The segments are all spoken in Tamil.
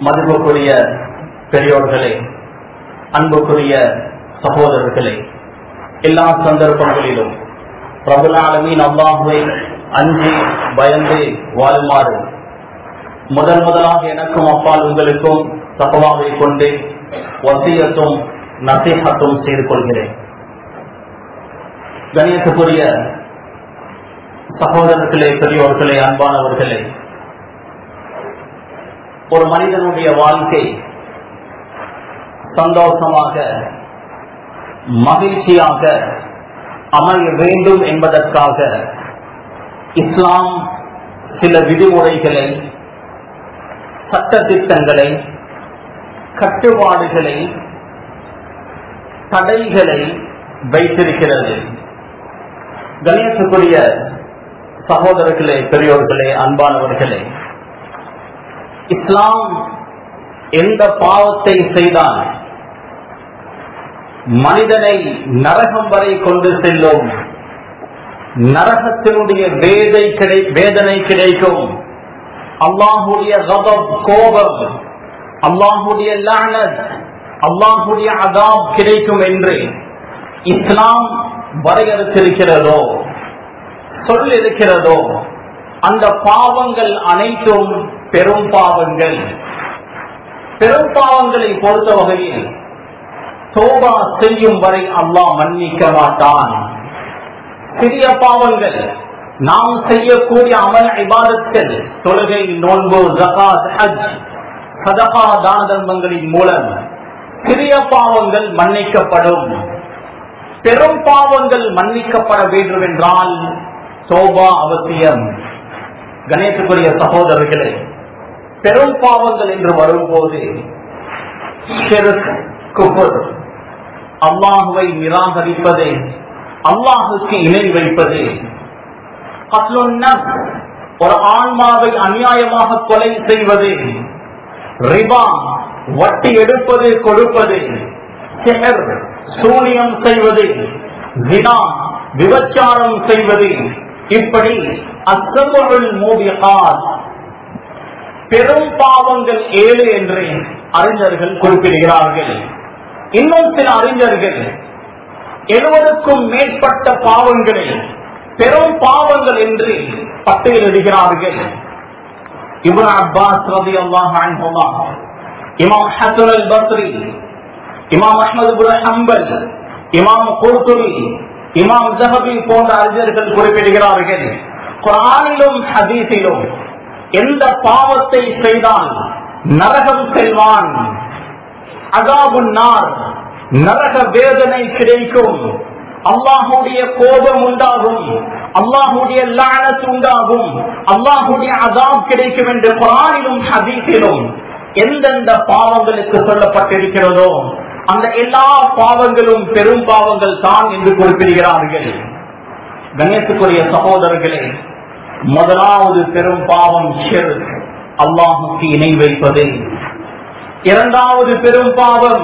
மதிப்புக்குரிய பெரியோர்களே அன்புக்குரிய சகோதரர்களே எல்லா சந்தர்ப்பங்களிலும் பிரபுலாலமீன் அல்லாஹுவை அஞ்சி பயந்து வாழுமாறு முதல் முதலாக எனக்கும் அப்பால் உங்களுக்கும் சகவாவை கொண்டு வசியத்தும் நசீகத்தும் செய்து கொள்கிறேன் கணேசக்குரிய சகோதரர்களே பெரியோர்களே அன்பானவர்களே ஒரு மனிதனுடைய வாழ்க்கை சந்தோஷமாக மகிழ்ச்சியாக அமைய வேண்டும் என்பதற்காக இஸ்லாம் சில விதிமுறைகளை சட்டத்திட்டங்களை கட்டுப்பாடுகளை தடைகளை வைத்திருக்கிறது கணேசக்குரிய சகோதரர்களே பெரியோர்களே அன்பானவர்களே இஸ்லாம் எந்த பாவத்தை செய்தால் மனிதனை நரகம் வரை கொண்டு செல்லும் நரகத்தினுடைய வேதை கிடை வேதனை கிடைக்கும் அல்லாஹுடைய கபம் கோபம் அல்லாஹுடைய லானத் அல்லாஹுடைய அதாப் கிடைக்கும் என்று இஸ்லாம் வரையறுத்திருக்கிறதோ சொல்லிருக்கிறதோ அந்த பாவங்கள் அனைத்தும் பெரும் பாவங்கள் பெரும் பாவங்களை பொறுத்த வகையில் சோபா செய்யும் வரை அல்லாஹ் மன்னிக்க மாட்டான் சிறிய பாவங்கள் நாம் செய்யக்கூடிய அமல் இபாதத்கள் தொழுகை நோன்பு ஜகாத் ஹஜ் சதகா தான தர்மங்களின் மூலம் சிறிய பாவங்கள் மன்னிக்கப்படும் பெரும் பாவங்கள் மன்னிக்கப்பட வேண்டும் என்றால் சோபா அவசியம் கணேசக்குரிய சகோதரர்களே பெரும் பாவங்கள் என்று வரும்போது குபுர் அல்லாஹுவை நிராகரிப்பது அல்லாஹுக்கு இணை வைப்பது ஒரு ஆன்மாவை அநியாயமாக கொலை செய்வது ரிபா வட்டி எடுப்பது கொடுப்பது செஹர் சூனியம் செய்வது வினா விபச்சாரம் செய்வது இப்படி அசம்பொருள் மூவியார் பெரும் பாவங்கள் ஏழு என்று அறிஞர்கள் குறிப்பிடுகிறார்கள் இன்னும் சில அறிஞர்கள் எழுபதுக்கும் மேற்பட்ட பாவங்களை பெரும் பாவங்கள் என்று பட்டியலிடுகிறார்கள் இவன் அப்பாஸ் ரதி அல்லாஹ் இமாம் ஹசன் அல் பத்ரி இமாம் அஹமது புர ஹம்பல் இமாம் கோர்துரி இமாம் ஜஹபி போன்ற அறிஞர்கள் குறிப்பிடுகிறார்கள் குரானிலும் ஹதீஸிலும் எந்த பாவத்தை செய்தால் நரகம் செல்வான் அகாபுன்னார் நரக வேதனை கிடைக்கும் அல்லாஹுடைய கோபம் உண்டாகும் அல்லாஹுடைய லானத் உண்டாகும் அல்லாஹுடைய அதாப் கிடைக்கும் என்று குரானிலும் ஹதீஸிலும் எந்தெந்த பாவங்களுக்கு சொல்லப்பட்டிருக்கிறதோ அந்த எல்லா பாவங்களும் பெரும் பாவங்கள் தான் என்று குறிப்பிடுகிறார்கள் கணேசுக்குரிய சகோதரர்களே முதலாவது பெரும் பாவம் ஷிர் அல்லாஹுக்கு இணை வைப்பது இரண்டாவது பெரும் பாவம்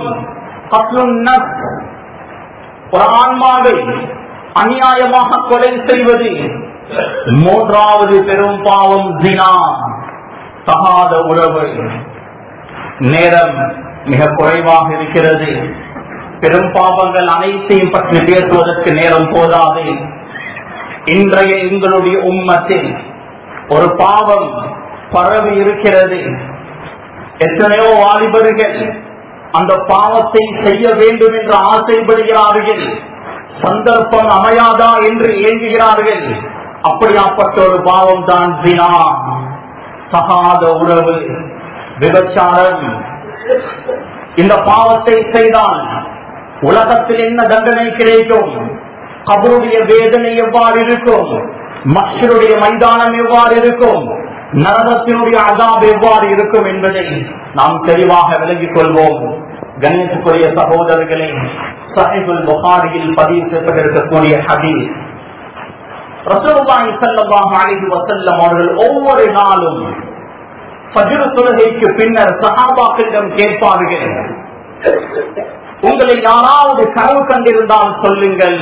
ஒரு ஆன்மாவை அநியாயமாக கொலை செய்வது மூன்றாவது பெரும் பாவம் தினா தகாத உறவு நேரம் மிக குறைவாக இருக்கிறது பெரும் பாவங்கள் அனைத்தையும் பற்றி பேசுவதற்கு நேரம் போதாது இன்றைய எங்களுடைய உம்மத்தில் ஒரு பாவம் பரவி இருக்கிறது எத்தனையோ வாலிபர்கள் அந்த பாவத்தை செய்ய வேண்டும் என்று ஆசைப்படுகிறார்கள் சந்தர்ப்பம் அமையாதா என்று ஏங்குகிறார்கள் அப்படியாப்பட்ட ஒரு பாவம் தான் தினா சகாத உறவு விபச்சாரம் இந்த பாவத்தை செய்தால் உலகத்தில் என்ன தண்டனை கிடைக்கும் கபருடைய வேதனை எவ்வாறு இருக்கும் மஷருடைய மைதானம் எவ்வாறு இருக்கும் நரகத்தினுடைய அதாப் எவ்வாறு இருக்கும் என்பதை நாம் தெளிவாக விலகிக் கொள்வோம் கணேசுக்குரிய சகோதரர்களே சஹிபுல் புகாரியில் பதிவு செய்யப்பட்டிருக்கக்கூடிய ஹதீஸ் ரசூலுல்லாஹி ஸல்லல்லாஹு அலைஹி வஸல்லம் அவர்கள் ஒவ்வொரு நாளும் ஃபஜ்ர் தொழுகைக்கு பின்னர் சஹாபாக்களிடம் கேட்பார்கள் உங்களை யாராவது கனவு கண்டிருந்தால் சொல்லுங்கள்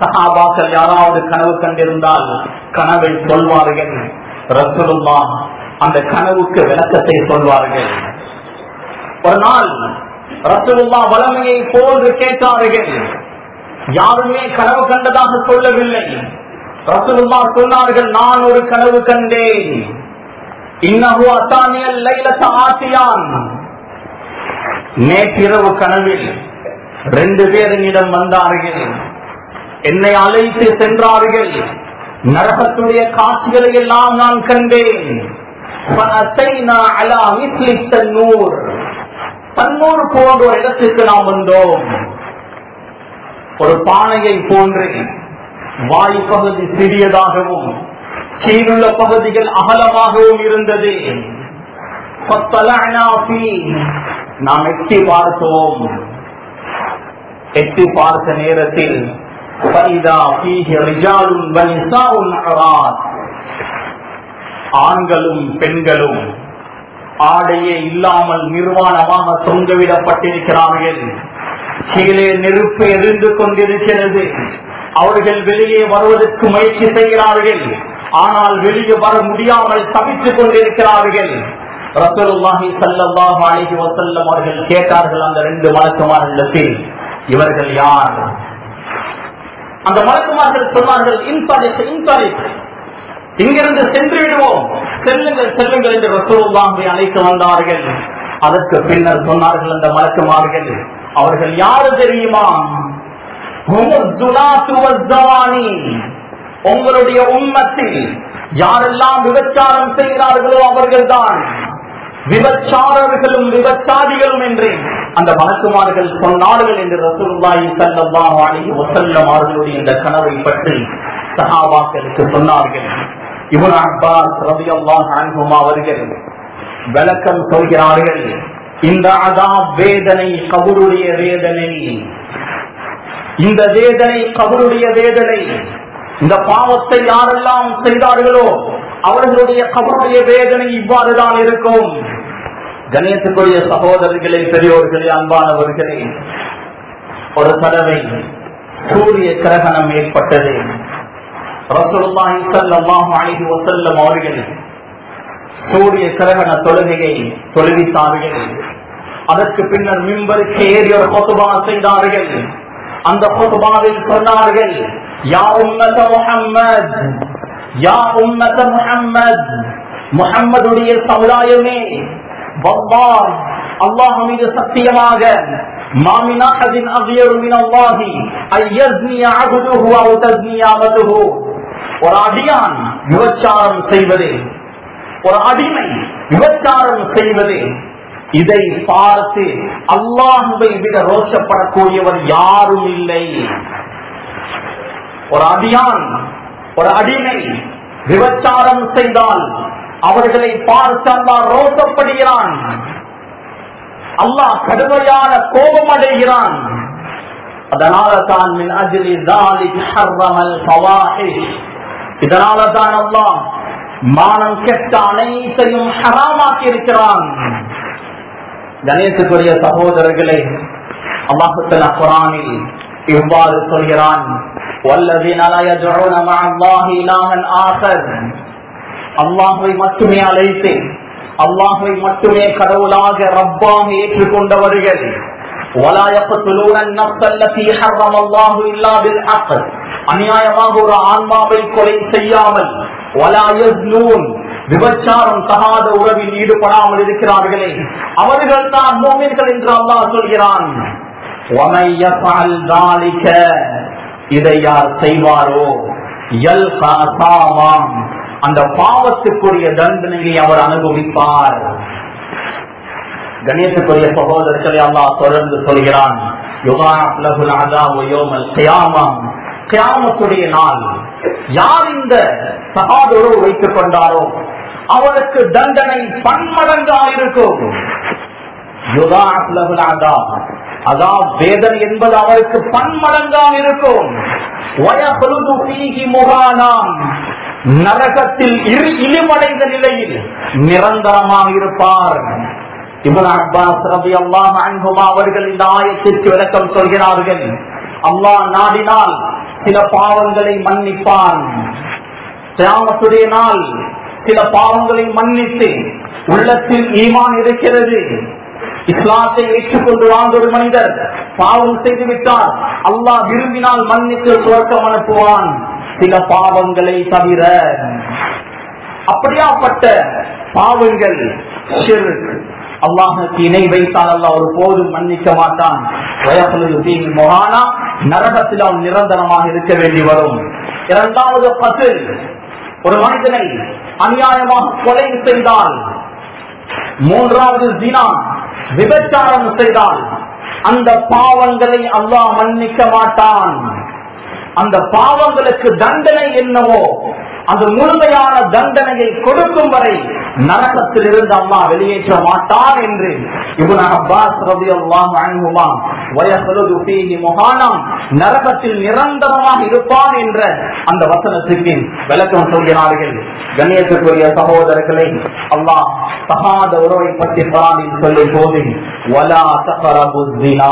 சஹாபாக்கள் யாராவது கனவு கண்டிருந்தால் கனவை சொல்வார்கள் ரசூலுல்லா அந்த கனவுக்கு விளக்கத்தை சொல்வார்கள் ஒரு நாள் ரசூலுல்லா வளமையை போன்று கேட்டார்கள் யாருமே கனவு கண்டதாக சொல்லவில்லை ரசூலுல்லா சொன்னார்கள் நான் ஒரு கனவு கண்டேன் இன்னஹு அசானியல் லைலத்த ஆசியான் நேற்றிரவு கனவில் ரெண்டு பேரினிடம் வந்தார்கள் என்னை அழைத்து சென்றார்கள் நரகத்துடைய காட்சிகளை எல்லாம் நான் கண்டேன் فأتينا على مثل التنور. தன்னூர் போன்ற ஒரு இடத்துக்கு நாம் வந்தோம் ஒரு பானையை போன்று வாய் பகுதி சிறியதாகவும் கீழுள்ள பகுதிகள் அகலமாகவும் இருந்தது فَاطَّلَعْنَا فِيهِ. நாம் எட்டி பார்த்தோம் எட்டி பார்த்த நேரத்தில் فَإِذَا فِيهِ رِجَالٌ وَنِسَاءٌ عُرَاةٌ. ஆண்களும் பெண்களும் ஆடையே இல்லாமல் நிர்வாணமாக தொங்கவிடப்பட்டிருக்கிறார்கள் கீழே நெருப்பு எரிந்து கொண்டிருக்கிறது அவர்கள் வெளியே வருவதற்கு முயற்சி செய்கிறார்கள் ஆனால் வெளியே வர முடியாமல் தவித்துக் கொண்டிருக்கிறார்கள் ரசூலுல்லாஹி ஸல்லல்லாஹு அலைஹி வஸல்லம் அவர்கள் கேட்டார்கள் அந்த ரெண்டு மலக்குமார்களிடத்தில் இவர்கள் யார் அந்த மலக்குமார்கள் சொன்னார்கள் இன்பாலிஸ் இன்பாலிஸ் இங்கிருந்து சென்று விடுவோம் செல்லுங்கள் செல்லுங்கள் என்று ரசூலுல்லாஹை அழைத்து வந்தார்கள் அதற்கு பின்னர் சொன்னார்கள் அந்த மலக்குமார்கள் அவர்கள் யாரு தெரியுமா ஹுமுஸ் துலாத்து வஸ்ஸவானி. உங்களுடைய உம்மத்தில் யாரெல்லாம் விபச்சாரம் செய்கிறார்களோ அவர்கள்தான் விபச்சாரர்களும் விபச்சாரிகளும் என்று அந்த மலக்குமார்கள் சொன்னார்கள் என்று ரசூலுல்லாஹி ஸல்லல்லாஹு அலைஹி வஸல்லம் அவர்களுடைய இந்த கனவை பற்றி சஹாபாக்களுக்கு சொன்னார்கள் இப்னு அப்பாஸ் ரலியல்லாஹு அன்ஹுமா அவர்கள் விளக்கம் சொல்கிறார்கள் இந்த அதாப் வேதனை கபருடைய வேதனை இந்த வேதனை கபருடைய வேதனை இந்த பாவத்தை யாரெல்லாம் செய்தார்களோ அவர்களுடைய கபருடைய வேதனை இவ்வாறுதான் இருக்கும் கணேசக்குரிய சகோதரர்களே பெரியோர்களே அன்பானவர்களே ஒரு தடவை சூரிய கிரகணம் ஏற்பட்டது ரசூலுல்லாஹி ஸல்லல்லாஹு அலைஹி வஸல்லம் அவர்கள் சூரிய கிரகண தொழுகையை தொழுவித்தார்கள் அதற்கு பின்னர் மிம்பருக்கு ஏறி ஒரு கொத்துபா செய்தார்கள் அந்த கொத்துபாவில் சொன்னார்கள் யா உம்மத முஹம்மத் யா உம்மத முஹம்மத் முஹம்மதுடைய சமுதாயமே வல்லாஹ் அல்லாஹ் மீது சத்தியமாக மாமினா அதின் அவ்வியரு மின் அல்லாஹி ஐயஸ்னிய அகுதுஹு அவு தஸ்னிய அமதுஹு ஒரு அடியான் விபச்சாரம் செய்வது ஒரு அடிமை விபச்சாரம் செய்வது இதை பார்த்து அல்லாஹுவை விட ரோஷப்படக்கூடியவர் யாரும் இல்லை ஒரு அடியான் ஒரு அடிமை விபச்சாரம் செய்தால் அவர்களை பார்த்து அல்லாஹ் ரோஷப்படுகிறான் அல்லாஹ் கடுமையான கோபம் அடைகிறான் அதனால தான் மின் அஜிலி ذلك حرم الفواحش இதனால தான் அல்லாஹ் மானம் கெட்ட அனைத்தையும் ஹராமாக்கி இருக்கிறான் கணேசுக்குரிய சகோதரர்களே அல்லாஹுத்தல குரானில் இவ்வாறு சொல்கிறான் والذين لا يدعون مع الله إلها آخر அல்லாஹை மட்டுமே அழைத்து அல்லாஹை மட்டுமே கடவுளாக ரப்பாக ஏற்றுக்கொண்டவர்கள் ولا يقتلون النفس التي حرم الله إلا بالحق அநியாயமாக ஒரு ஆன்மாவை கொலை செய்யாமல் ولا يزنون விபச்சாரம் தகாத உறவில் ஈடுபடாமல் இருக்கிறார்களே அவர்கள் தான் மோமின்கள் என்று அல்லாஹ் சொல்கிறான் وَمَن يَفْعَلْ ذَلِكَ இதை யார் செய்வாரோ يَلْقَ أَثَامًا அந்த பாவத்துக்குரிய தண்டனையை அவர் அனுபவிப்பார் கணேசக்குரிய சகோதரர்களை அல்லாஹ் தொடர்ந்து சொல்கிறான் யுகாத் லஹுல் அஸாபு யௌமல் கியாமம் கியாமத்துடைய நாள் யார் இந்த சகாதோடு வைத்துக் கொண்டாரோ அவருக்கு தண்டனை பன்மடங்காக இருக்கும் யுகாத் லஹுல் அஸாப் அதாப் வேதனை என்பது அவருக்கு பன்மடங்காக இருக்கும் வயஹ்லுது ஃபீஹி முகானாம் நரகத்தில் இரு இழிமடைந்த நிலையில் நிரந்தரமாக இருப்பார் இவன் அப்பாஸ் ரபி அல்லாஹ் அன்புமா அவர்கள் இந்த ஆயத்திற்கு விளக்கம் சொல்கிறார்கள் அல்லாஹ் நாடினால் சில பாவங்களை மன்னிப்பான் கியாமத்துடைய நாள் சில பாவங்களை மன்னித்து உள்ளத்தில் ஈமான் இருக்கிறது இஸ்லாத்தை ஏற்றுக்கொண்டு வாழ்ந்த ஒரு மனிதர் பாவம் செய்து விட்டார் அல்லாஹ் விரும்பினால் மன்னித்து துவக்கம் அனுப்புவான் சில பாவங்களை தவிர அப்படியாப்பட்ட பாவங்கள் ஷிர்க். அல்லாஹுக்கு இணை வைத்தால் அல்லாஹ் ஒரு போதும் மன்னிக்க மாட்டான் வயசுலு தீன் மொஹானா நரகத்தில் அவன் நிரந்தரமாக இருக்க வேண்டி வரும் இரண்டாவது பசில் ஒரு மனிதனை அநியாயமாக கொலை செய்தால் மூன்றாவது தினா விபச்சாரம் செய்தால் அந்த பாவங்களை அல்லாஹ் மன்னிக்க மாட்டான் அந்த பாவங்களுக்கு தண்டனை என்னவோ அந்த முழுமையான தண்டனையை கொடுக்கும் வரை நரகத்தில் இருந்து அம்மா வெளியேற்ற மாட்டான் என்று இப்னு அப்பாஸ் ரலியல்லாஹு அன்ஹுமா வயசலுது ஃபீஹி முஹானம் நரகத்தில் நிரந்தரமாக இருப்பான் என்ற அந்த வசனத்துக்கு விளக்கம் சொல்கிறார்கள் கண்ணியத்துக்குரிய சகோதரர்களை அல்லாஹ் தகாத உறவை பற்றி குரானில் சொல்லும் போது வலா தகரபு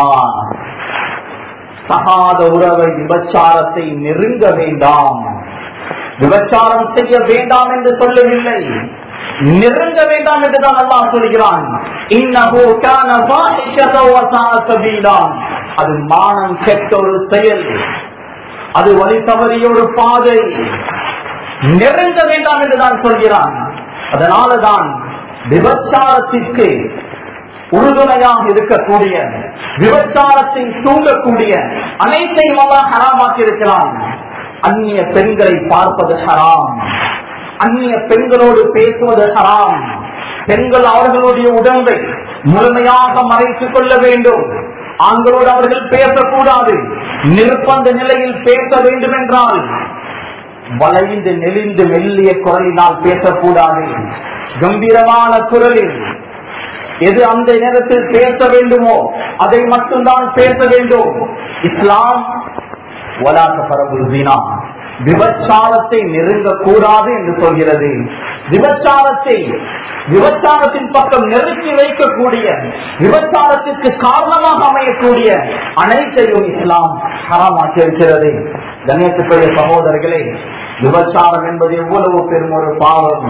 தகாத உறவை விபச்சாரத்தை நெருங்க வேண்டாம் விபச்சாரம் செய்ய வேண்டாம் என்று சொல்லவில்லை நெருங்க வேண்டாம் என்றுதான் அல்லாஹ் சொல்கிறான் இன்னஹு கான ஃபாஹிஷத வ ஸாஅ சபீலா அது மானம் கெட்ட ஒரு செயல் அது வழி தவறிய ஒரு பாதை நெருங்க வேண்டாம் என்றுதான் சொல்கிறான் அதனாலதான் விபச்சாரத்திற்கு உறுதுணையாக இருக்கக்கூடிய விபச்சாரத்தை தூங்கக்கூடிய அனைத்தையும் அல்லாஹ் ஹராமாக்கி இருக்கிறான் அந்நிய பெண்களை பார்ப்பது ஹராம் அந்நிய பெண்களோடு பேசுவது ஹராம் பெண்கள் அவர்களுடைய உடம்பை முழுமையாக மறைத்துக் கொள்ள வேண்டும் ஆண்களோடு அவர்கள் பேசக்கூடாது நிர்பந்த நிலையில் பேச வேண்டும் என்றால் வளைந்து நெளிந்து மெல்லிய குரலினால் பேசக்கூடாது கம்பீரமான குரலில் எது அந்த நேரத்தில் பேச வேண்டுமோ அதை மட்டும்தான் பேச வேண்டும் இஸ்லாம் வலாக்க பரபுல் வீணா விபச்சாரத்தை நெருங்க கூடாது என்று சொல்கிறது விபச்சாரத்தை விபச்சாரத்தின் பக்கம் நெருக்கி வைக்கக்கூடிய விபச்சாரத்திற்கு காரணமாக அமையக்கூடிய அனைத்தையும் இஸ்லாம் ஹராமாக்கி இருக்கிறது கணேசத்துக்குரிய சகோதரர்களே விபச்சாரம் என்பது எவ்வளவு பெரும் ஒரு பாவம்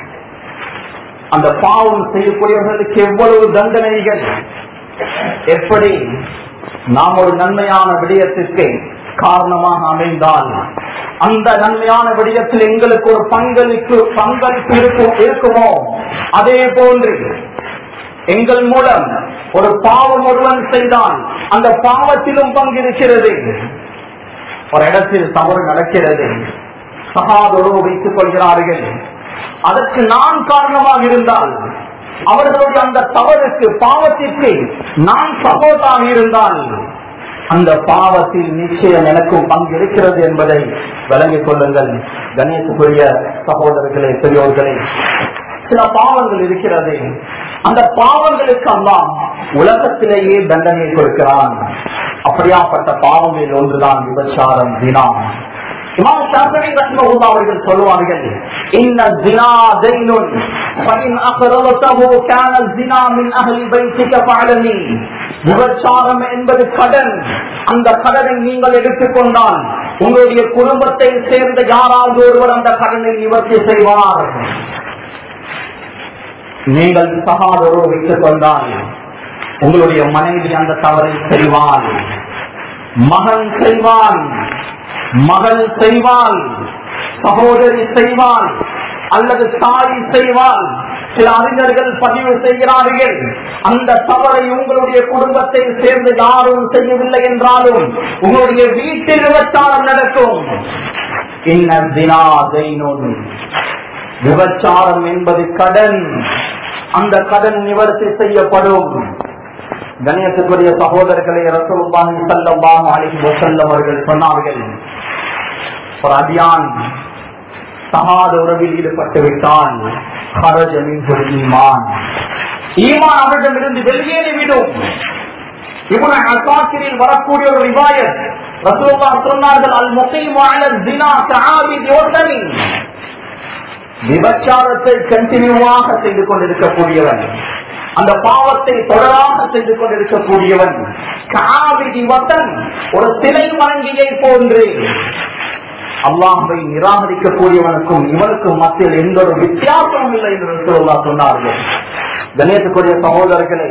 அந்த பாவம் செய்யக்கூடியவர்களுக்கு எவ்வளவு தண்டனைகள் எப்படி நாம் ஒரு நன்மையான விடயத்திற்கு காரணமாக அமைந்தால் அந்த நன்மையான விடயத்தில் எங்களுக்கு ஒரு பங்களிப்பு பங்களிப்பு இருக்கும் இருக்குமோ அதே போன்று எங்கள் மூலம் ஒரு பாவம் ஒருவன் செய்தால் அந்த பாவத்திலும் பங்கிருக்கிறது ஒரு இடத்தில் தவறு நடக்கிறது சகாதொரு வைத்துக் கொள்கிறார்கள் அதற்கு நான் காரணமாக இருந்தால் அவர்களுடைய அந்த தவறுக்கு பாவத்திற்கு நான் சப்போர்ட்டாக இருந்தால் அந்த பாவத்தில் நிச்சயம் எனக்கும் பங்கு இருக்கிறது என்பதை விளங்கிக் கொள்ளுங்கள் கணேசக்குரிய சகோதரர்களே பெரியோர்களே சில பாவங்கள் இருக்கிறது அந்த பாவங்களுக்கு எல்லாம் உலகத்திலேயே தண்டனை கொடுக்கிறான் அப்படியாப்பட்ட பாவங்களில் ஒன்றுதான் விபச்சாரம் தினம் இமாம் ஷாஃபிஈ ரஹ்மஹுல்லாஹ் அவர்கள் சொல்லுவார்கள் இன்ன ஜினா தைனுன் ஃபஇன் அக்ரலதஹு கான ஜினா மின் அஹ்லி பைத்திக ஃபஅலனி விபச்சாரம் என்பது கடன் அந்த கடனை நீங்கள் எடுத்துக்கொண்டால் உங்களுடைய குடும்பத்தை சேர்ந்த யாராவது ஒருவர் அந்த கடனை நிவர்த்தி செய்வார் நீங்கள் சகாதரோ வைத்துக் கொண்டால் உங்களுடைய மனைவி அந்த தவறை செய்வாள் மகன் செய்வான் மகள் செய்வாள் சகோதரி செய்வாள் அல்லது தாய் செய்வாள் சில அறிஞர்கள் பதிவு செய்கிறார்கள் அந்த தவறை உங்களுடைய குடும்பத்தை சேர்ந்து யாரும் செய்யவில்லை என்றாலும் உங்களுடைய வீட்டில் விபச்சாரம் நடக்கும் இன்ன தினா தைனோன் விபச்சாரம் என்பது கடன் அந்த கடன் நிவர்த்தி செய்யப்படும் கணேசத்துக்குரிய சகோதரர்களை ரசூலுல்லாஹி ஸல்லல்லாஹு அலைஹி வஸல்லம் அவர்கள் சொன்னார்கள் ஒரு அடியான் சகாத உறவில் ஈடுபட்டு விட்டான் ஹரஜ மின்ஹுல் ஈமான் ஈமான் அவரிடமிருந்து வெளியேறிவிடும் இவன அசாக்கிரில் வரக்கூடிய ஒரு ரிவாயத் ரசூலுல்லாஹ் சொன்னார்கள் அல் முகீமு அலா ஸினா கஆபித் யோசனி விபச்சாரத்தை கண்டினியூவாக செய்து கொண்டிருக்கக்கூடியவன் அந்த பாவத்தை தொடராக செய்து கொண்டிருக்கக்கூடியவன் காவிரி வத்தன் ஒரு சிலை வணங்கியை போன்று அல்லாஹை நிராகரிக்கக்கூடியவனுக்கும் இவனுக்கும் மத்தியில் எந்த ஒரு வித்தியாசமும் இல்லை என்று ரசூலுல்லா சொன்னார்கள் கணேசக்குரிய சகோதரர்களே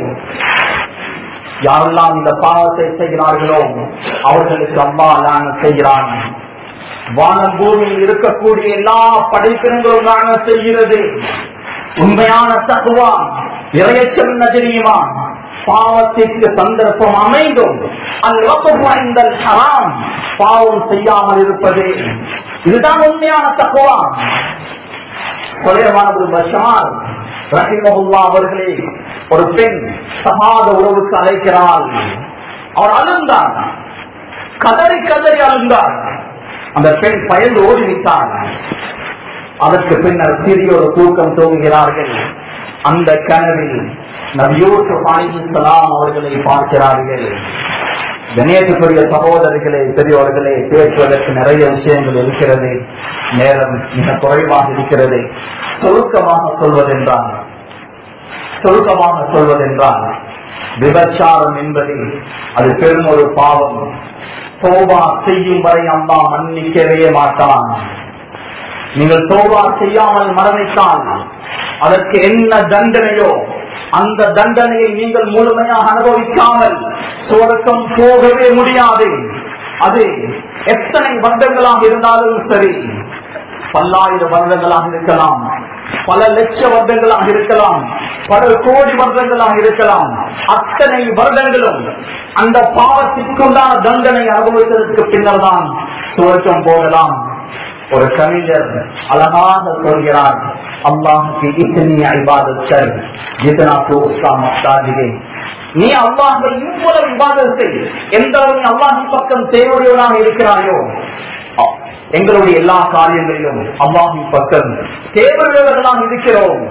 யாரெல்லாம் இந்த பாவத்தை செய்கிறார்களோ அவர்களுக்கு அம்மா லான செய்கிறான் வானம் பூமியில் இருக்கக்கூடிய எல்லா படைப்பினங்களும் லான செய்கிறது உண்மையான தகுவா இறையச்சம் என்ன தெரியுமா பாவத்திற்கு சந்தர்ப்பம் அமைந்தும் அந்த ஹராம் பாவம் செய்யாமல் இருப்பது இதுதான் உண்மையான தகுவா கொலையமானது பஷார் ரஹிமஹுல்லா அவர்களே ஒரு பெண் சகாத உறவுக்கு அழைக்கிறாள் அவர் அழுந்தார் கதறி கதறி அழுந்தார் அந்த பெண் பயந்து ஓடி விட்டார் அதற்கு பின்னர் சிறிய ஒரு தூக்கம் தூங்குகிறார்கள் அந்த கனவில் நபியூசு அலிசலாம் அவர்களை பார்க்கிறார்கள் கணேசக்குரிய சகோதரர்களே பெரியவர்களே பேசுவதற்கு நிறைய விஷயங்கள் இருக்கிறது நேரம் மிக குறைவாக இருக்கிறது சுருக்கமாக சொல்வதென்றால் சுருக்கமாக சொல்வதென்றால் விபச்சாரம் என்பது அது பெரும் ஒரு பாவம் தோபா செய்யும் வரை அம்மா மன்னிக்கவே மாட்டான் நீங்கள் தோபா செய்யாமல் மரணித்தால் அதற்கு என்ன தண்டனையோ அந்த தண்டனையை நீங்கள் முழுமையாக அனுபவிக்காமல் சுவர்க்கம் போகவே முடியாது அது எத்தனை வருடங்களாக இருந்தாலும் சரி பல்லாயிரம் வருடங்களாக இருக்கலாம் பல லட்ச வருடங்களாக இருக்கலாம் பல கோடி வருடங்களாக இருக்கலாம் அத்தனை வருடங்களும் அந்த பாவத்திற்குண்டான தண்டனை அனுபவித்ததற்கு பின்னர் தான் சுவர்க்கம் போகலாம் ஒரு கவிஞர் அழகாக சொல்கிறார் அல்லாஹுக்கு இத்தனை ஐபாதத்தல் ஜிதனா தோஸ்தா மஸ்தாஜிகே நீ அல்லாஹை இவ்வளவு விவாதத்தை எந்த அளவு அல்லாஹின் பக்கம் தேவையுடையவனாக இருக்கிறாயோ எங்களுடைய எல்லா காரியங்களிலும் அல்லாஹின் பக்கம் தேவையுள்ளவர்களாக இருக்கிறோம்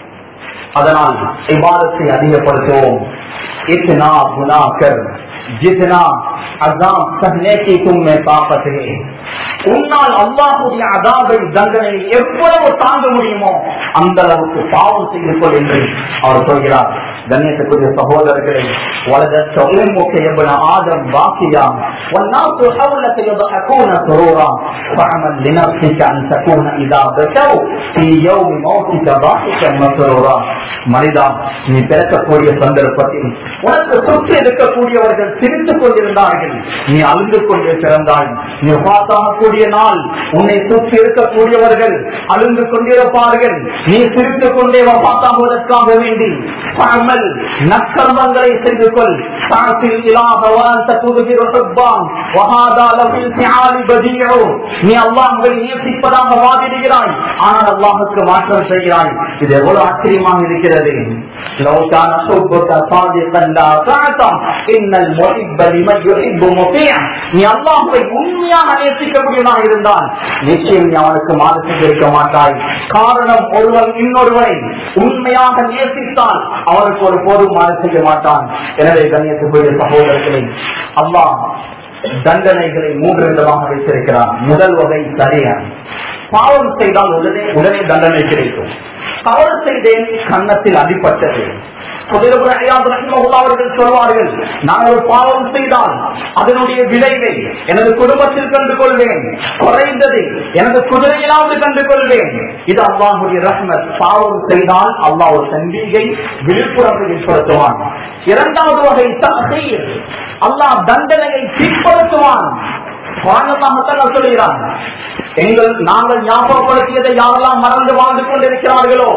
அதனால் விவாதத்தை அதிகப்படுத்துவோம் इतना गुना कर जितना अजाब सहने की तुम में ताकत है உன்னால் அல்லாஹுடைய அதாபை தண்டனை எவ்வளவு தாங்க முடியுமோ அந்த அளவுக்கு பாவம் செய்து கொள் என்று அவர் சொல்கிறார் கண்ணியத்துக்குரிய சகோதரர்களை வலதற்ற உம்முக எவ்வள ஆதம் வாக்கியா والناس حولك يضحكون سرورا فاعمل لنفسك ان تكون اذا بكوا في يوم موتك ضاحكا مسرورا மனிதா நீ பிறக்கக்கூடிய சந்தர்ப்பத்தில் உனக்கு சுற்றி இருக்கக்கூடியவர்கள் சிரித்துக் கொண்டிருந்தார்கள் நீ அழுந்து கொண்டே பிறந்தாய் நீ பார்த்தாகக்கூடிய நாள் உன்னை சுற்றி இருக்கக்கூடியவர்கள் அழுந்து கொண்டிருப்பார்கள் நீ சிரித்துக் கொண்டே பார்த்தாகுவதற்காக வேண்டி அமல் நற்கர்மங்களை செய்து கொள் சாசில் இலாகவான் தகுதுகிற ஹுப்பான் வஹாதா லஃபில் சிஆலி பதீஉ நீ அல்லாஹ்வை நேசிப்பதாக வாதிடுகிறாய் ஆனால் அல்லாஹ்வுக்கு மாற்றம் செய்கிறாய் இது எவ்வளவு ஆச்சரியமாக இருக்கிறது لو كان حبك صادقا لا تعتم ان المحب لمن يحب مطيع நீ அல்லாஹ்வை உண்மையாக நேசிக்க முடியுமாக இருந்தால் நிச்சயம் நீ அவனுக்கு மாதத்தை இருக்க மாட்டாய் காரணம் ஒருவன் இன்னொருவரை உண்மையாக நேசித்தால் அவனுக்கு ஒரு போதும் மாறு செய்ய மாட்டான் எனவே கண்ணியத்துக்குரிய சகோதரர்களை அல்லாஹ் தண்டனைகளை மூன்று விதமாக வைத்திருக்கிறான் முதல் வகை சரியா பாவம் செய்தால் உடனே உடனே தண்டனை கிடைக்கும் தவறு செய்தேன் கன்னத்தில் அடிப்பட்டது அவர்கள் சொல்வார்கள் நான் ஒரு பாவம் செய்தால் அதனுடைய விளைவை எனது குடும்பத்தில் கண்டு கொள்வேன் குறைந்தது எனது குதிரையிலாவது கண்டு கொள்வேன் இது அல்லாஹுடைய ரஹ்மத் பாவம் செய்தால் அல்லாஹ் ஒரு சந்தீகை விழிப்புணர்வு ஏற்படுத்துவான் இரண்டாவது வகை தஹீர் அல்லாஹ் தண்டனையை பிற்படுத்துவான் சொல்கிறான் எங்கள் நாங்கள் ஞாபகப்படுத்தியதை யாரெல்லாம் மறந்து வாழ்ந்து கொண்டிருக்கிறார்களோ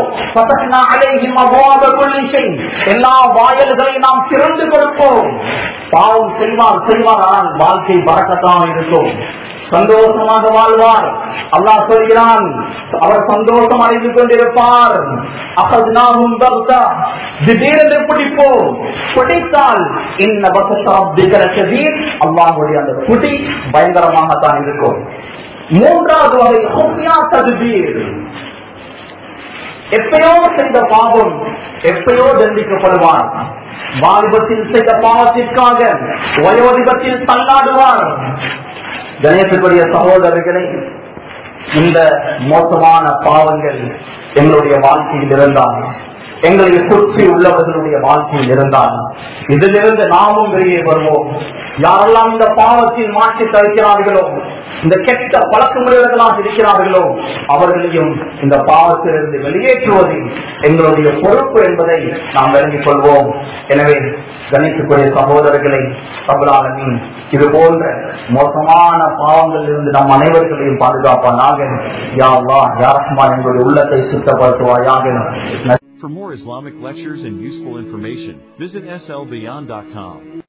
எல்லா வாயல்களையும் நாம் திறந்து கொடுப்போம் பாவம் செய்வார் செய்வார் ஆனால் வாழ்க்கை பறக்கத்தான் இருக்கும் சந்தோஷமாக வாழ்வார் அல்லாஹ் சொல்கிறான் அவர் சந்தோஷம் அடைந்து கொண்டிருப்பார் அகத்னாகும் பக்தா திடீரென்று பிடிப்போம் பிடித்தால் இன்ன பக்திகர சதீர் அல்லாஹுடைய அந்த குடி பயங்கரமாகத்தான் இருக்கும் மூன்றாவது வகை ஹுக்யா ததுபீர் எப்பயோ செய்த பாவம் எப்பயோ தண்டிக்கப்படுவார் வாலிபத்தில் செய்த பாவத்திற்காக வயோதிபத்தில் தள்ளாடுவார் கணேசனுடைய சகோதரர்களை இந்த மோசமான பாவங்கள் எங்களுடைய வாழ்க்கையில் இருந்தால் எங்களை சுற்றி உள்ளவர்களுடைய வாழ்க்கையில் இருந்தால் இதிலிருந்து நாமும் வெளியே வருவோம் யாரெல்லாம் இந்த பாவத்தில் மாற்றி தவிக்கிறார்களோ இந்த கெட்ட பழக்க முறைகளாக இருக்கிறார்களோ அவர்களையும் இந்த பாவத்திலிருந்து வெளியேற்றுவது எங்களுடைய பொறுப்பு என்பதை நாம் விளங்கிக் கொள்வோம் எனவே கணிக்கக்கூடிய சகோதரர்களை கபலாளனின் இது போன்ற மோசமான பாவங்களில் இருந்து நம் அனைவர்களையும் பாதுகாப்பானாக யா அல்லா யா ரஹ்மான் எங்களுடைய உள்ளத்தை சுத்தப்படுத்துவாயாக For more Islamic lectures and useful information, visit slbeyond.com.